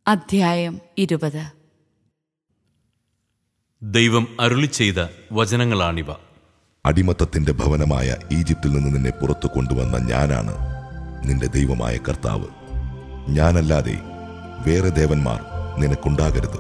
അധ്യായം ഇരുപത് ദൈവം അരുളി ചെയ്ത വചനങ്ങളാണിവ അടിമത്തത്തിന്റെ ഭവനമായ ഈജിപ്തിൽ നിന്ന് നിന്നെ പുറത്തു കൊണ്ടുവന്ന ഞാനാണ് നിന്റെ ദൈവമായ കർത്താവ് ഞാനല്ലാതെ വേറെ ദേവന്മാർ നിനക്കുണ്ടാകരുത്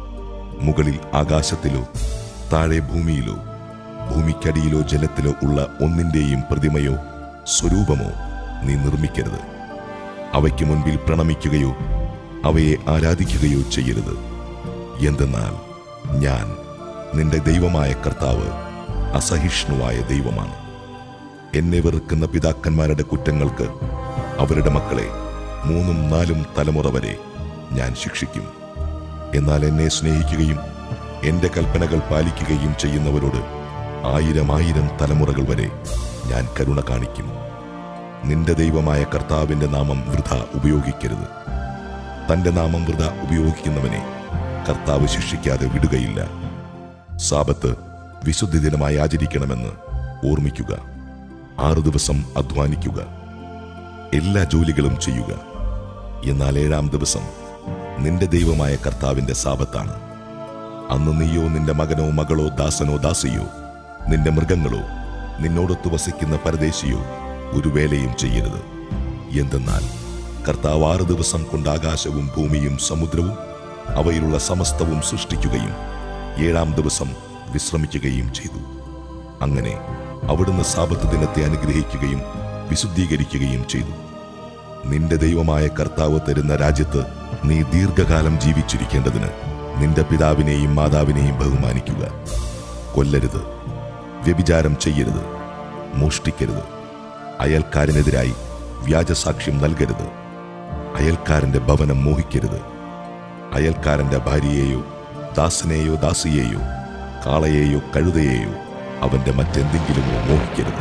മുകളിൽ ആകാശത്തിലോ താഴെ ഭൂമിയിലോ ഭൂമിക്കടിയിലോ ജലത്തിലോ ഉള്ള ഒന്നിന്റെയും പ്രതിമയോ സ്വരൂപമോ നീ നിർമ്മിക്കരുത് അവയ്ക്ക് മുൻപിൽ പ്രണമിക്കുകയോ അവയെ ആരാധിക്കുകയോ ചെയ്യരുത് എന്തെന്നാൽ ഞാൻ നിന്റെ ദൈവമായ കർത്താവ് അസഹിഷ്ണുവായ ദൈവമാണ് എന്നെ വെറുക്കുന്ന പിതാക്കന്മാരുടെ കുറ്റങ്ങൾക്ക് അവരുടെ മക്കളെ മൂന്നും നാലും തലമുറ വരെ ഞാൻ ശിക്ഷിക്കും എന്നാൽ എന്നെ സ്നേഹിക്കുകയും എന്റെ കൽപ്പനകൾ പാലിക്കുകയും ചെയ്യുന്നവരോട് ആയിരം ആയിരം തലമുറകൾ വരെ ഞാൻ കരുണ കാണിക്കും നിന്റെ ദൈവമായ കർത്താവിന്റെ നാമം വൃഥ ഉപയോഗിക്കരുത് തന്റെ നാമം വൃഥ ഉപയോഗിക്കുന്നവനെ കർത്താവ് ശിക്ഷിക്കാതെ വിടുകയില്ല സാപത്ത് വിശുദ്ധി ദിനമായി ആചരിക്കണമെന്ന് ഓർമ്മിക്കുക ആറു ദിവസം അധ്വാനിക്കുക എല്ലാ ജോലികളും ചെയ്യുക എന്നാൽ ഏഴാം ദിവസം നിന്റെ ദൈവമായ കർത്താവിന്റെ സാപത്താണ് അന്ന് നീയോ നിന്റെ മകനോ മകളോ ദാസനോ ദാസിയോ നിന്റെ മൃഗങ്ങളോ നിന്നോടൊത്ത് വസിക്കുന്ന പരദേശിയോ ഒരു വേലയും ചെയ്യരുത് എന്തെന്നാൽ കർത്താവ് ആറ് ദിവസം കൊണ്ട് ആകാശവും ഭൂമിയും സമുദ്രവും അവയിലുള്ള സമസ്തവും സൃഷ്ടിക്കുകയും ഏഴാം ദിവസം വിശ്രമിക്കുകയും ചെയ്തു അങ്ങനെ അവിടുന്ന് സാപത്ത് ദിനത്തെ അനുഗ്രഹിക്കുകയും വിശുദ്ധീകരിക്കുകയും ചെയ്തു നിന്റെ ദൈവമായ കർത്താവ് തരുന്ന രാജ്യത്ത് നീ ദീർഘകാലം ജീവിച്ചിരിക്കേണ്ടതിന് നിന്റെ പിതാവിനെയും മാതാവിനെയും ബഹുമാനിക്കുക കൊല്ലരുത് വ്യഭിചാരം ചെയ്യരുത് മോഷ്ടിക്കരുത് അയൽക്കാരനെതിരായി വ്യാജസാക്ഷ്യം നൽകരുത് അയൽക്കാരന്റെ ഭവനം മോഹിക്കരുത് അയൽക്കാരന്റെ ഭാര്യയെയോ ദാസനെയോ ദാസിയെയോ കാളയെയോ കഴുതയെയോ അവന്റെ മറ്റെന്തെങ്കിലുമോ മോഹിക്കരുത്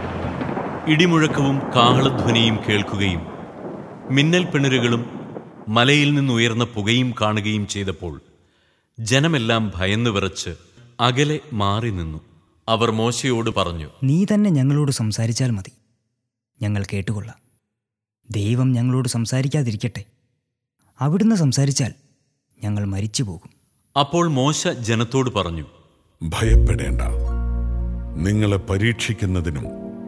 ഇടിമുഴക്കവും കാഹളധ്വനിയും കേൾക്കുകയും മിന്നൽ പിണരുകളും മലയിൽ നിന്നുയർന്ന പുകയും കാണുകയും ചെയ്തപ്പോൾ ജനമെല്ലാം ഭയന്നു വിറച്ച് അകലെ മാറി നിന്നു അവർ മോശയോട് പറഞ്ഞു നീ തന്നെ ഞങ്ങളോട് സംസാരിച്ചാൽ മതി ഞങ്ങൾ കേട്ടുകൊള്ളാം ദൈവം ഞങ്ങളോട് സംസാരിക്കാതിരിക്കട്ടെ അവിടുന്ന് സംസാരിച്ചാൽ ഞങ്ങൾ മരിച്ചു പോകും അപ്പോൾ മോശ ജനത്തോട് പറഞ്ഞു ഭയപ്പെടേണ്ട നിങ്ങളെ പരീക്ഷിക്കുന്നതിനും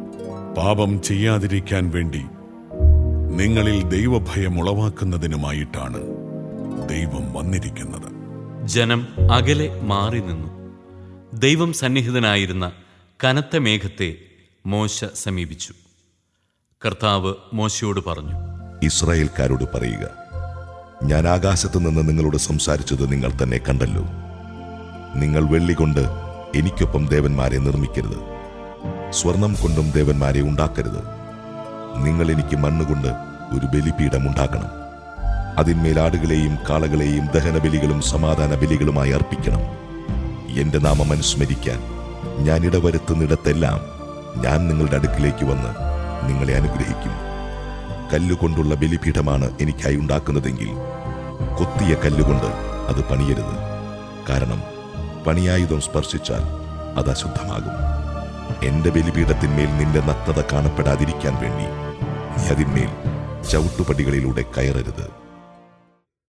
പാപം ചെയ്യാതിരിക്കാൻ വേണ്ടി നിങ്ങളിൽ ദൈവഭയം ഉളവാക്കുന്നതിനുമായിട്ടാണ് ദൈവം വന്നിരിക്കുന്നത് ജനം അകലെ മാറി നിന്നു ദൈവം സന്നിഹിതനായിരുന്ന കനത്ത മേഘത്തെ മോശ സമീപിച്ചു കർത്താവ് മോശയോട് പറഞ്ഞു ഇസ്രായേൽക്കാരോട് പറയുക ഞാൻ ആകാശത്ത് നിന്ന് നിങ്ങളോട് സംസാരിച്ചത് നിങ്ങൾ തന്നെ കണ്ടല്ലോ നിങ്ങൾ വെള്ളി കൊണ്ട് എനിക്കൊപ്പം ദേവന്മാരെ നിർമ്മിക്കരുത് സ്വർണം കൊണ്ടും ദേവന്മാരെ ഉണ്ടാക്കരുത് നിങ്ങൾ എനിക്ക് മണ്ണുകൊണ്ട് ഒരു ബലിപീഠം ഉണ്ടാക്കണം അതിന്മേൽ ആടുകളെയും കാളകളെയും ദഹനബലികളും സമാധാന ബലികളുമായി അർപ്പിക്കണം എന്റെ നാമം അനുസ്മരിക്കാൻ ഞാൻ ഇടവരുത്തുന്നിടത്തെല്ലാം ഞാൻ നിങ്ങളുടെ അടുക്കിലേക്ക് വന്ന് നിങ്ങളെ അനുഗ്രഹിക്കും കല്ലുകൊണ്ടുള്ള ബലിപീഠമാണ് എനിക്കായി ഉണ്ടാക്കുന്നതെങ്കിൽ കൊത്തിയ കല്ലുകൊണ്ട് അത് പണിയരുത് കാരണം പണിയായുധം സ്പർശിച്ചാൽ അത് അശുദ്ധമാകും എന്റെ ബലിപീഠത്തിന്മേൽ നിന്റെ നഗ്നത കാണപ്പെടാതിരിക്കാൻ വേണ്ടി നീ അതിന്മേൽ ചവിട്ടുപടികളിലൂടെ കയറരുത്